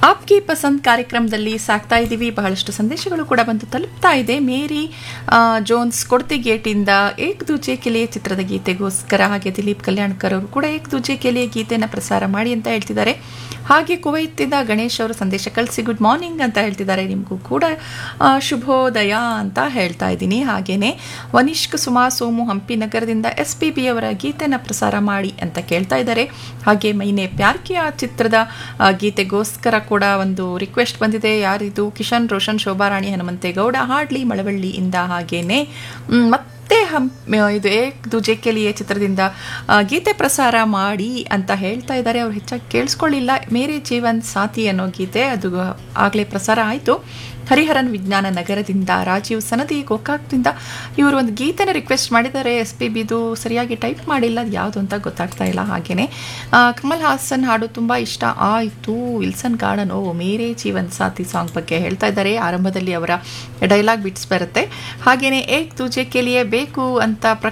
ಆಪ್ಗೆ ಪಸಂದ್ ಕಾರ್ಯಕ್ರಮದಲ್ಲಿ ಸಾಕ್ತಾ ಇದ್ದೀವಿ ಬಹಳಷ್ಟು ಸಂದೇಶಗಳು ಕೂಡ ಬಂದು ತಲುಪ್ತಾ ಇದೆ ಮೇರಿ ಆ, ಜೋನ್ಸ್ ಕೊಡ್ತಿ ಗೇಟಿಂದ ಏಕ್ ದೂಜೆ ಕೆಲಿಯ ಚಿತ್ರದ ಗೀತೆಗೋಸ್ಕರ ಹಾಗೆ ದಿಲೀಪ್ ಕಲ್ಯಾಣ್ಕರ್ ಅವರು ಕೂಡ ಏಕ್ ದೂಜೆ ಕೆಲಿಯ ಗೀತೆನ ಪ್ರಸಾರ ಮಾಡಿ ಅಂತ ಹೇಳ್ತಿದ್ದಾರೆ ಹಾಗೆ ಕುವೈತಿಂದ ಗಣೇಶ್ ಅವರು ಸಂದೇಶ ಕಳಿಸಿ ಗುಡ್ ಮಾರ್ನಿಂಗ್ ಅಂತ ಹೇಳ್ತಿದ್ದಾರೆ ನಿಮಗೂ ಕೂಡ ಆ, ಶುಭೋದಯ ಅಂತ ಹೇಳ್ತಾ ಇದ್ದೀನಿ ಹಾಗೇನೆ ವನಿಷ್ಕ್ ಸುಮಾ ಸೋಮು ಹಂಪಿ ನಗರದಿಂದ ಎಸ್ ಪಿ ಬಿ ಅವರ ಗೀತೆನ ಪ್ರಸಾರ ಮಾಡಿ ಅಂತ ಕೇಳ್ತಾ ಇದ್ದಾರೆ ಹಾಗೆ ಮೈನೆ ಪ್ಯಾರ್ಕಿಯ ಚಿತ್ರದ ಆ, ಗೀತೆಗೋಸ್ಕರ ಕೂಡ ಒಂದು ರಿಕ್ವೆಸ್ಟ್ ಬಂದಿದೆ ಯಾರಿದು ಕಿಶನ್ ರೋಷನ್ ಶೋಭಾರಾಣಿ ಹನುಮಂತೇಗೌಡ ಹಾಡ್ಲಿ ಮಳವಳ್ಳಿಯಿಂದ ಹಾಗೇನೆ ಮ್, ಮತ್ತೆ ಹಂ ಇದು ಏಕ್ ದುಜೆ ಕೆಲಿಯೆ ಚಿತ್ರದಿಂದ ಆ, ಗೀತೆ ಪ್ರಸಾರ ಮಾಡಿ ಅಂತ ಹೇಳ್ತಾ ಇದ್ದಾರೆ ಅವ್ರು ಹೆಚ್ಚಾಗಿ ಕೇಳಿಸ್ಕೊಳ್ಳಿಲ್ಲ ಮೇರೆ ಜೀವನ್ ಸಾಥಿ ಅನ್ನೋ ಗೀತೆ ಅದು ಆಗಲೇ ಪ್ರಸಾರ ಆಯಿತು ಹರಿಹರನ್ ವಿಜ್ಞಾನ ನಗರದಿಂದ ರಾಜೀವ್ ಸನದಿ ಗೋಕಾಕ್ದಿಂದ ಇವರು ಒಂದು ಗೀತೆನ ರಿಕ್ವೆಸ್ಟ್ ಮಾಡಿದ್ದಾರೆ ಎಸ್ ಪಿ ಬಿದು ಸರಿಯಾಗಿ ಟೈಪ್ ಮಾಡಿಲ್ಲ ಅದು ಯಾವುದು ಅಂತ ಗೊತ್ತಾಗ್ತಾ ಇಲ್ಲ ಹಾಗೇನೆ ಆ, ಕಮಲ್ ಹಾಸನ್ ಹಾಡು ತುಂಬ ಇಷ್ಟ ಆಯಿತು ವಿಲ್ಸನ್ ಗಾರ್ಡನ್ ಓ ಮೇರೆ ಜೀವನ್ ಸಾಥಿ ಸಾಂಗ್ ಬಗ್ಗೆ ಹೇಳ್ತಾ ಇದ್ದಾರೆ ಆರಂಭದಲ್ಲಿ ಅವರ ಡೈಲಾಗ್ ಬಿಟ್ಸ್ ಬರುತ್ತೆ ಹಾಗೇನೆ ಏಕ್ ತುಜೆ ಕೆಲಿಯೇ ಬೇಕು ಅಂತ